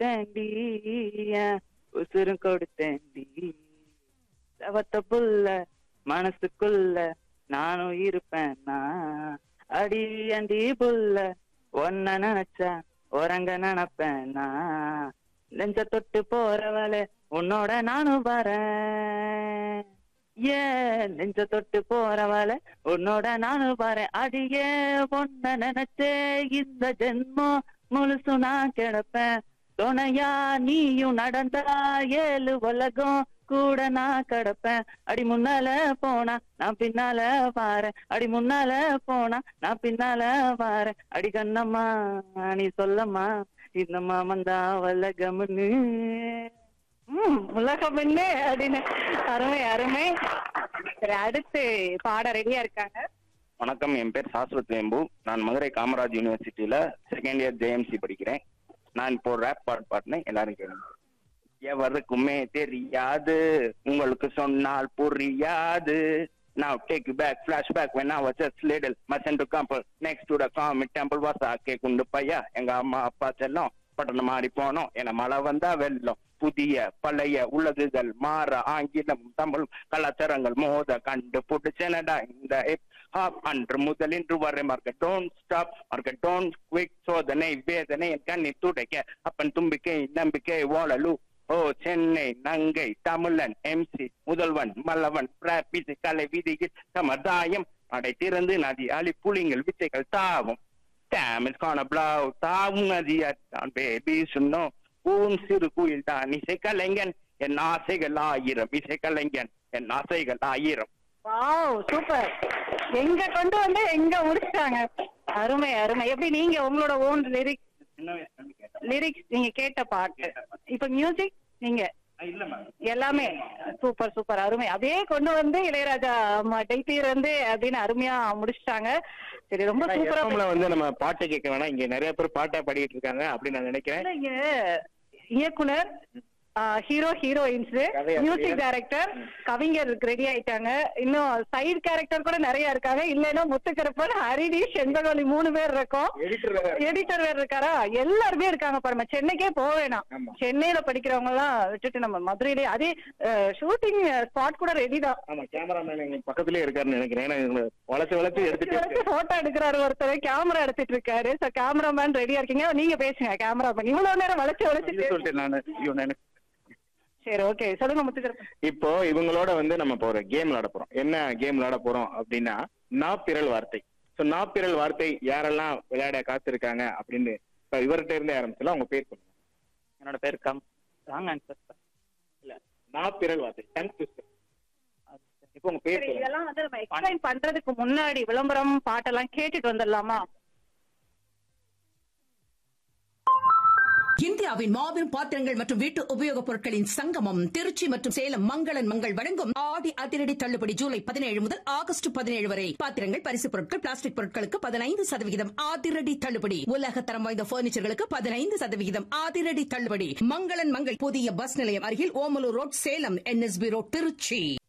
கொடுத்தேன்டி என் உசுரும் கொடுத்தேன்டி செவத்த புல்ல மனசுக்குள்ள நானும் இருப்பேன் நான் அடி அண்டி புல்ல ஒன்ன நினைச்சா உறங்க நினைப்பேன் நான் நெஞ்ச தொட்டு போறவளே உன்னோட நானும் வரேன் ஏ நெஞ்ச தொட்டு போறவள உன்னோட நானும் வரேன் அடியே பொண்ண நினைச்சே இந்த ஜென்மம் முழுசு நான் கிடப்பேன் துணையா நீயும் நடந்தா ஏழு உலகம் கூட நான் கிடப்பேன் அடி முன்னால போனா நான் பின்னால வாரேன் அடி முன்னால போனா நான் பின்னால வாரேன் அடி கண்ணம்மா நீ சொல்லம்மா இந்த மாமன் தான் வல்லகம்னு ம் உலகம் என்ன அப்படின்னு அருமை அருமை சரி அடுத்து பாட ரெடியா இருக்காங்க வணக்கம் என் பேர் சாஸ்வத் வேம்பு நான் மதுரை காமராஜ் யூனிவர்சிட்டியில செகண்ட் இயர் ஜேஎம்சி படிக்கிறேன் நான் இப்போ ரேப் பாட் பாடினேன் எல்லாரும் கேளுங்க எவருக்குமே தெரியாது உங்களுக்கு சொன்னால் புரியாது Now take you back, flashback when I was just little. My center couple next to the common temple was ஆக்கே குண்டு பையா எங்க அம்மா அப்பா செல்லம் பட்டணம் மாறி போனோம் என மழை வந்தா வெள்ளம் புதிய பழைய உலகுகள் மாற ஆங்கிலம் தமிழ் கலாச்சாரங்கள் மோத கண்டு புடிச்சனடா இந்த hip hop அன்று முதல் இன்று வரை மார்க்க டோன்ட் ஸ்டாப் மார்க்க டோன்ட் குவிக் சோதனை வேதனை என் கண்ணை துடைக்க அப்பன் தும்பிக்கை நம்பிக்கை ஓலலு ஓ சென்னை நங்கை தமிழன் எம்சி முதல்வன் மல்லவன் பிராபிசி கலை விதியில் சமதாயம் அடை திறந்து நதி அழி புலிங்கள் வித்தைகள் தாவும் Damn, it's gonna blow. தாவும் நதியான் பேபி சொன்னோம் பூன் சிறு குயில் தான் இசை கலைஞன் என் ஆசைகள் ஆயிரம் இசை கலைஞன் என் ஆசைகள் ஆயிரம் வாவ் சூப்பர் எங்க கொண்டு வந்து எங்க முடிச்சிட்டாங்க அருமை அருமை எப்படி நீங்க உங்களோட ஓன் லிரிக்ஸ் சின்ன வயசுல இருந்து கேட்டேன் லிரிக்ஸ் நீங்க கேட்ட பாட்டு இப்ப மியூசிக் நீங்க இல்ல மேம் எல்லாமே சூப்பர் சூப்பர் அருமை அதே கொண்டு வந்து இளையராஜா டைட்டியர் வந்து அப்படின்னு அருமையா முடிச்சிட்டாங்க சரி ரொம்ப சூப்பரா எஃப்எம்ல வந்து நம்ம பாட்டு கேட்க வேணாம் இங்க நிறைய பேர் பாட்டா பாடிட்டு இருக்காங்க அப்படின்னு நான் நினைக்கிறேன் இல்ல, இங்க இயக்குனர் ஹீரோ ஹீரோயின்ஸ் கதையாசிரியர். மியூசிக் டைரக்டர் கவிஞர் ரெடி ஆயிட்டாங்க இன்னும் சைடு கேரக்டர் கூட நிறைய இருக்காங்க இல்லைன்னா முத்துக்கருப்பன் ஹரிணி செண்பகவலி மூணு பேர் இருக்கோம் எடிட்டர் எடிட்டர் வேற இருக்காரா எல்லாருமே இருக்காங்க பாருங்க சென்னைக்கே போக வேணாம் ஆமா. சென்னையில படிக்கிறவங்க எல்லாம் விட்டுட்டு நம்ம மதுரையிலே அதே ஷூட்டிங் ஸ்பாட் கூட ரெடி தான் ஆமா கேமராமேன் எங்க பக்கத்துலயே இருக்காருன்னு நினைக்கிறேன் ஏன்னா இவங்க வளர்த்து வளர்த்து எடுத்துட்டு இருக்கு. போட்டோ எடுக்கிறாரு ஒருத்தர் கேமரா எடுத்துட்டு இருக்காரு சோ கேமராமேன் ரெடியா இருக்கீங்க நீங்க பேசுங்க கேமராமேன் இவ்வளவு நேரம் வளைச்சு இது வளைச்சு சொல்லிட்டு நானு ஐயோ, நானு. சரி ஓகே சொல்லுங்க முத்துக்கருப்பன் இப்போ இவங்களோட வந்து நம்ம இப்போ ஒரு கேம் விளையாட போறோம் என்ன கேம் விளையாட போறோம் அப்படின்னா நாப்பிரல் வார்த்தை சோ நாப்பிரல் வார்த்தை யாரெல்லாம் விளையாட காத்திருக்காங்க அப்படின்னு இப்ப இவர்கிட்ட இருந்தே ஆரம்பிச்சலாம் உங்க பேர் சொல்லுங்க என்னோட பேர் கம் ராங் ஆன்சர் இல்ல நாப்பிரல் வார்த்தை டங் ட்விஸ்டர் இப்போ உங்க பேர் சரி, சொல்லுங்க இதெல்லாம் வந்து நம்ம எக்ஸ்பிளைன் பண்றதுக்கு முன்னாடி விளம்பரம் பாட்டெல்லாம் கேட்டுட்டு வந்துடலாமா இந்தியாவின் மாபெரும் பாத்திரங்கள் மற்றும் வீட்டு உபயோகப் பொருட்களின் சங்கமம் திருச்சி மற்றும் சேலம் மங்களன் மங்கள் வழங்கும் ஆடி அதிரடி தள்ளுபடி ஜூலை பதினேழு முதல் ஆகஸ்ட் பதினேழு வரை பாத்திரங்கள் பரிசுப் பொருட்கள் பிளாஸ்டிக் பொருட்களுக்கு பதினைந்து சதவிகிதம் அதிரடி தள்ளுபடி உலக தரம் வாய்ந்த பர்னிச்சர்களுக்கு பதினைந்து சதவிகிதம் அதிரடி தள்ளுபடி மங்களன் மங்கள் புதிய பஸ் நிலையம் அருகில் Omalur road Salem NSB road Trichy